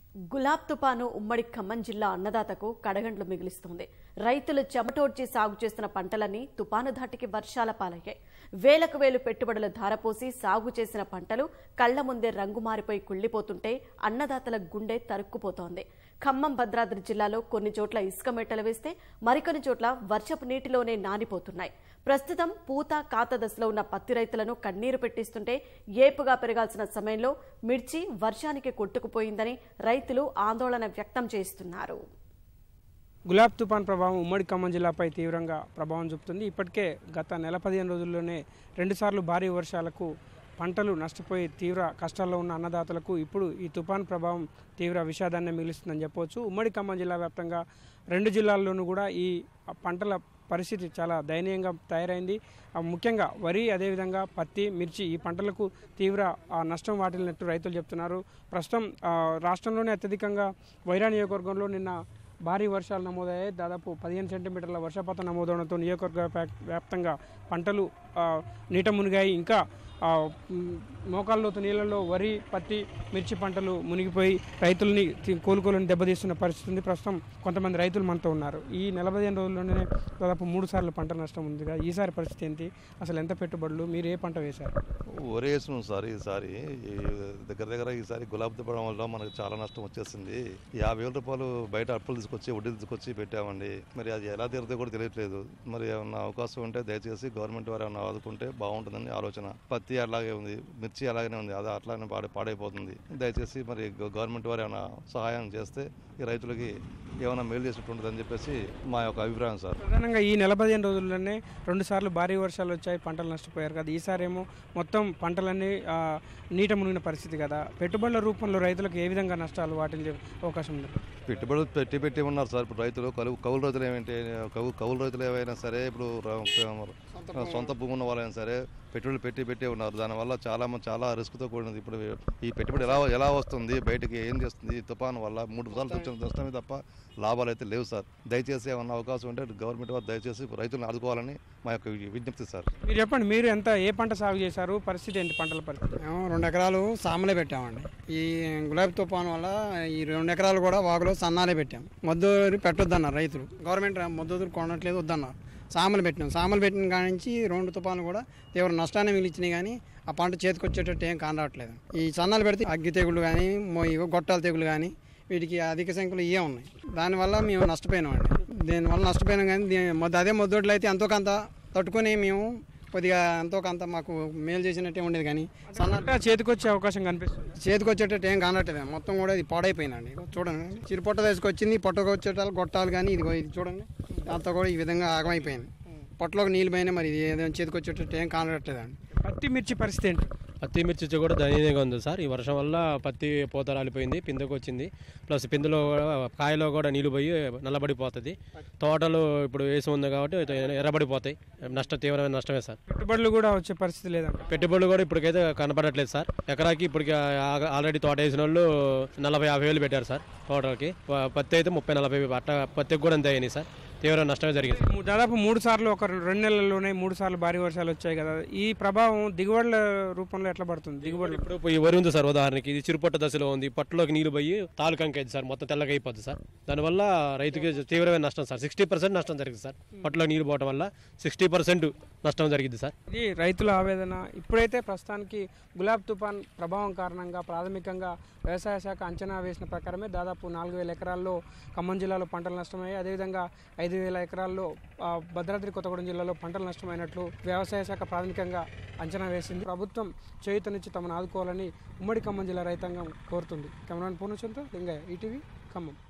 గులాబ్ తుపాను ఉమ్మడి ఖమ్మం జిల్లా అన్నదాతకు కడగండ్లు మిగిలిస్తోంది రైతులు చెమటోడ్చి సాగు చేస్తున్న పంటలన్నీ తుపాను ధాటికి వర్షాల పాలయ్యాయి వేలకు వేలు పెట్టుబడులు ధారపోసి సాగు చేసిన పంటలు కళ్ల ముందే రంగు మారిపోయి కుళ్లిపోతుంటే అన్నదాతల గుండె తరుక్కుపోతోంది ఖమ్మం భద్రాద్రి జిల్లాలో కొన్ని చోట్ల ఇసుక మెట్టలు వేస్తే మరికొన్ని చోట్ల వర్షపు నీటిలోనే నానిపోతున్నాయి ప్రస్తుతం పూత కాత దశలో ఉన్న పత్తి రైతులను కన్నీరు పెట్టిస్తుంటే ఏపుగా పెరగాల్సిన సమయంలో మిర్చి వర్షానికి కొట్టుకుపోయిందని రైతులు ఆందోళన వ్యక్తం చేస్తున్నారు గులాబ్ తుఫాన్ ప్రభావం ఉమ్మడి ఖమ్మం జిల్లాపై తీవ్రంగా ప్రభావం చూపుతుంది ఇప్పటికే గత నెల పదిహేను రోజుల్లోనే రెండుసార్లు భారీ వర్షాలకు పంటలు నష్టపోయి తీవ్ర కష్టాల్లో ఉన్న అన్నదాతలకు ఇప్పుడు ఈ తుఫాన్ ప్రభావం తీవ్ర విషాదాన్ని మిగులుస్తుందని చెప్పవచ్చు ఉమ్మడి ఖమ్మం జిల్లా వ్యాప్తంగా రెండు జిల్లాల్లోనూ కూడా ఈ పంటల పరిస్థితి చాలా దయనీయంగా తయారైంది ఆ, ముఖ్యంగా వరి అదేవిధంగా పత్తి మిర్చి ఈ పంటలకు తీవ్ర ఆ, నష్టం వాటిల్లినట్టు రైతులు చెప్తున్నారు ప్రస్తుతం ఆ, రాష్ట్రంలోనే అత్యధికంగా వైరా నియోజకవర్గంలో నిన్న భారీ వర్షాలు నమోదయ్యాయి దాదాపు పదిహేను సెంటీమీటర్ల వర్షపాతం నమోదవడంతో నియోజకవర్గ వ్యాప్- వ్యాప్తంగా పంటలు ఆ, నీట మునిగాయి ఇంకా ఆ, మ్, మోకాళ్ళలోతు నీళ్ళలో వరి పత్తి మిర్చి పంటలు మునిగిపోయి రైతుల్ని తి- కోలుకోలని దెబ్బతీస్తున్న పరిస్థితి ఉంది ప్రస్తుతం కొంతమంది రైతులు మనతో ఉన్నారు ఈ నలభై ఐదు రోజుల్లోనే దాదాపు మూడు సార్లు పంట నష్టం ఉంది కదా ఈసారి పరిస్థితి ఏంటి అసలు ఎంత పెట్టుబడులు మీరు ఏ పంట వేశారు వరి వేసినాం సార్ ఈసారి ఈ దగ్గర దగ్గర ఈసారి గులాబీ తిప్పడం వల్ల మనకు చాలా నష్టం వచ్చేసింది యాభై వేల రూపాయలు బయట అప్పులు తీసుకొచ్చి వడ్డీలు తీసుకొచ్చి పెట్టామండి మరి అది ఎలా తీరుతుందో కూడా తెలియట్లేదు మరి ఏమన్నా అవకాశం ఉంటే దయచేసి గవర్నమెంట్ వారు ఏమన్నా ఆదుకుంటే బాగుంటుందని ఆలోచన పత్తి అలాగే ఉంది మిర్చి అలాగనే ఉంది అది అట్లానే పాడై పాడైపోతుంది దయచేసి మరి గ- గవర్నమెంట్ వారు ఏమైనా సహాయం చేస్తే ఈ రైతులకి ఏమైనా మేలు చేసినట్టు ఉంటుందని చెప్పేసి మా యొక్క అభిప్రాయం సార్ ప్రధానంగా ఈ నెల పదిహేను రోజుల్లోనే రెండు సార్లు భారీ వర్షాలు వచ్చాయి పంటలు నష్టపోయారు కదా ఈసారి ఏమో మొత్తం పంటలన్నీ ఆ, నీట మునిగిన పరిస్థితి కదా పెట్టుబడుల రూపంలో రైతులకు ఏ విధంగా నష్టాలు వాటిల్లే అవకాశం ఉంది పెట్టుబడులు పెట్టి పెట్టి ఉన్నారు సార్ ఇప్పుడు రైతులు కలువు కౌలు రైతులు ఏమంటే కౌలు కౌలు రైతులు ఏవైనా సరే ఇప్పుడు ర- సొంత భూమి ఉన్న వాళ్ళైనా సరే పెట్టుబడులు పెట్టి పెట్టి ఉన్నారు దానివల్ల చాలా మంది చాలా రిస్క్తో కూడినది ఇప్పుడు ఈ పెట్టుబడి ఎలా ఎలా వస్తుంది బయటికి ఏం చేస్తుంది ఈ తుఫాను వల్ల మూడు సార్లు వచ్చిన నష్టమే తప్ప లాభాలు అయితే లేవు సార్ దయచేసి ఏమన్నా అవకాశం ఉంటే గవర్నమెంట్ వారు దయచేసి రైతులను ఆదుకోవాలని మా యొక్క విజ్ఞప్తి సార్ మీరు చెప్పండి మీరు ఎంత ఏ పంట సాగు చేశారు పరిస్థితి ఏంటి పంటల పరిస్థితి మేము రెండు ఎకరాలు సామలే పెట్టామండి ఈ గులాబీ తుఫాను వల్ల ఈ రెండు ఎకరాలు కూడా వాగులో సన్నాలే పెట్టాం మద్దూరి పెట్టొద్దన్నారు రైతులు గవర్నమెంట్ మద్దూరు కొనట్లేదు వద్దన్నారు సామలు పెట్టినాం సామలు పెట్టిన కాడి నుంచి రెండు తుఫాను కూడా తీవ్ర నష్టాన్ని మిగిలిచ్చినాయి కానీ ఆ పంట చేతికి వచ్చేటట్టు ఏం కానరావట్లేదు ఈ సన్నాలు పెడితే అగ్గి తెగులు కానీ ఇగో గొట్టాల తెగులు కానీ వీటికి అధిక సంఖ్యలో ఇవే ఉన్నాయి దానివల్ల మేము నష్టపోయినామండి దీనివల్ల నష్టపోయినాం కానీ దీని మొద్దు అదే మొద్దొడ్లు అయితే ఎంతో కొంత తట్టుకొని మేము కొద్దిగా ఎంతో కొంత మాకు మేలు చేసినట్టే ఉండేది కానీ సన్న పంట చేతికొచ్చే అవకాశం కనిపిస్తుంది చేతికి వచ్చేటట్టు ఏం కానట్లేదు మొత్తం కూడా ఇది పాడైపోయిందండి ఇదిగో చూడండి చిరు పొట్ట తీసుకొచ్చింది పొట్టకు వచ్చేటాలు గొట్టాలు కానీ ఇదిగో ఇది చూడండి అంతా కూడా ఈ విధంగా ఆగమైపోయింది పొట్టలోకి నీళ్ళు పోయినా మరి ఇది ఏదైనా చేతికి వచ్చేటట్టు ఏం కానట్లేదండి పత్తి మిర్చి పరిస్థితి ఏంటి పత్తి మిర్చి వచ్చి కూడా దయనీయంగా ఉంది సార్ ఈ వర్షం వల్ల పత్తి పూత రాలిపోయింది పిందెకు వచ్చింది ప్లస్ పిందెలో కూడా కాయలో కూడా నీళ్ళు పోయి నల్లబడిపోతుంది తోటలు ఇప్పుడు వేసి ఉంది కాబట్టి ఎర్రబడిపోతాయి నష్ట తీవ్రమైన నష్టమే సార్ పెట్టుబడులు కూడా వచ్చే పరిస్థితి లేదంట పెట్టుబడులు కూడా ఇప్పటికైతే కనపడట్లేదు సార్ ఎకరాకి ఇప్పటికి ఆ- ఆల్రెడీ తోట వేసిన వాళ్ళు నలభై యాభై వేలు పెట్టారు సార్ తోటకి ప- పత్తి అయితే ముప్పై నలభై అట్ట పత్తికి కూడా అంతే అయినాయి సార్ తీవ్ర నష్టమే జరిగింది ము- దాదాపు మూడు సార్లు ఒక రెండు నెలల్లోనే మూడు సార్లు భారీ వర్షాలు వచ్చాయి కదా ఈ ప్రభావం దిగుబడుల రూపంలో ఎట్లా పడుతుంది దిగుబడులు ఇప్పుడు ఈ వరి ఉంది సార్ ఉదాహరణకి ఇది చిరుపట్ట దశలో ఉంది పట్టులోకి నీళ్లు పోయి తాలూకంకి అయింది సార్ మొత్తం తెల్లగా అయిపోద్ది సార్ దానివల్ల రైతుకి తీవ్రమైన నష్టం సార్ సిక్స్టీ పర్సెంట్ నష్టం జరిగింది సార్ పట్టులో నీళ్లు పోవడం వల్ల సిక్స్టీ పర్సెంట్ నష్టం జరిగింది సార్ ఇది రైతుల ఆవేదన ఇప్పుడైతే ప్రస్తుతానికి గులాబ్ తుఫాన్ ప్రభావం కారణంగా ప్రాథమికంగా వ్యవసాయ శాఖ అంచనా వేసిన ప్రకారమే దాదాపు నాలుగు వేల ఎకరాల్లో ఖమ్మం జిల్లాలో పంటలు నష్టమయ్యాయి అదేవిధంగా ఐదు వేల ఎకరాల్లో ఆ, భద్రాద్రి కొత్తగూడెం జిల్లాలో పంటలు నష్టమైనట్లు వ్యవసాయ శాఖ ప్రాథమికంగా అంచనా వేసింది ప్రభుత్వం చేయుతనిచ్చి తమను ఆదుకోవాలని ఉమ్మడి ఖమ్మం జిల్లా రైతాంగం కోరుతుంది కెమెరాన్ పూర్ణచంతో లింగయ్య ఈటీవీ ఖమ్మం